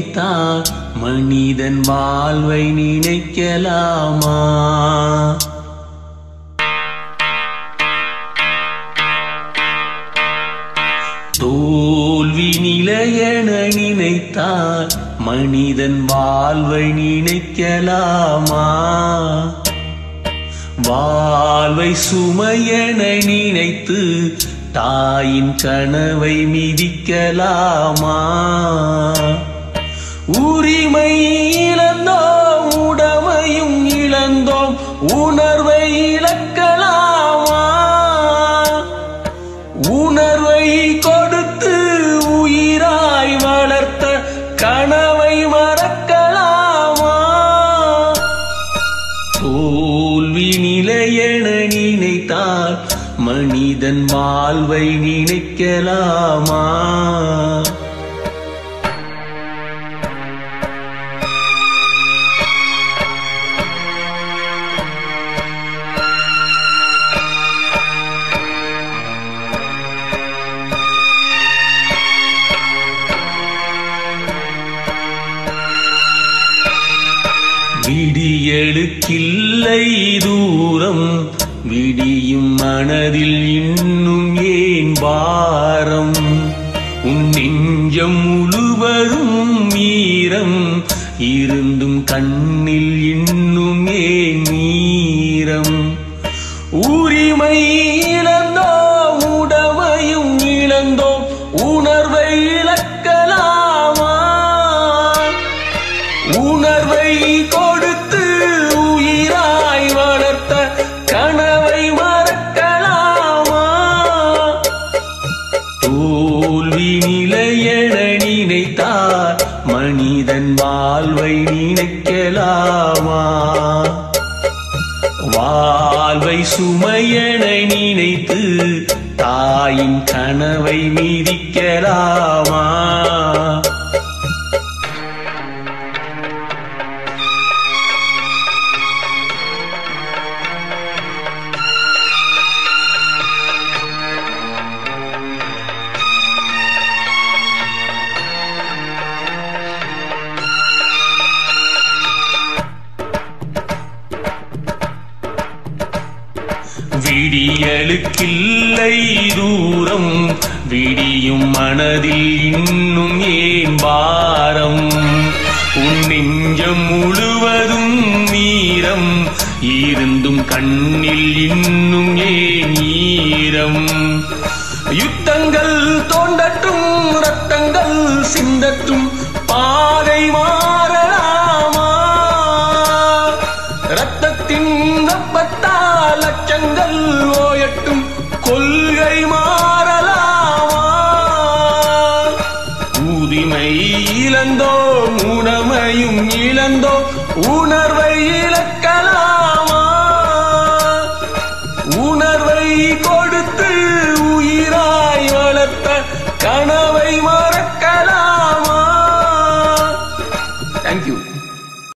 நினைத்தால் மனிதன் வாழ்வை நினைக்கலாமா தோல்வி நிலையென நினைத்தால் மனிதன் வாழ்வை நினைக்கலாமா வாழ்வை சுமையென நினைத்து தாயின் கனவை மிதிக்கலாமா உரிமை இழந்தோம் உடமையும் இழந்தோம் உணர்வை இழக்கலாமா உணர்வை கொடுத்து உயிராய் வளர்த்த கனவை மறக்கலாமா தோல்வி நிலையென நினைத்தால் மனிதன் வாழ்வை நினைக்கலாமா விடியலுக்கில்லை தூரம் விடியும் மனதில் இன்னும் ஏன் பாரம் உன் நெஞ்சம் முழுவதும் ஈரம் இருந்தும் கண்ணில் இன்னும் ஏன் நீரம் உரிமை இழந்தோம் உடமையும் இழந்தோம் உணர்வை இழக்கலாமா உணர்வை கொடுத்து உயிராய் வளர்த்த கனவை மறக்கலாமா தோல்வி நிலையென நினைத்தார் மனிதன் வாழ்வை நினைக்கலாமா வாழ்வை சுமையென நினைத்து தாயின் கனவை மீதிக்கலாமா விடியலுக்கில்லை தூரம் விடியும் மனதில் இன்னும் ஏன் பாரம் உன் நெஞ்சம் முழுவதும் நீரம் இருந்தும் கண்ணில் இன்னும் ஏன் ஈரம் யுத்தங்கள் தோண்டட்டும் ரத்தங்கள் சிந்தட்டும் பாதை மாறலாமா ரத்தத்தின் வெப்பத்தால் லட்சங்கள் ஓயட்டும் கொள்கை மாறலாமா ஊதிமை இழந்தோம் உணமையும் இழந்தோம் உணர்வை இழக்க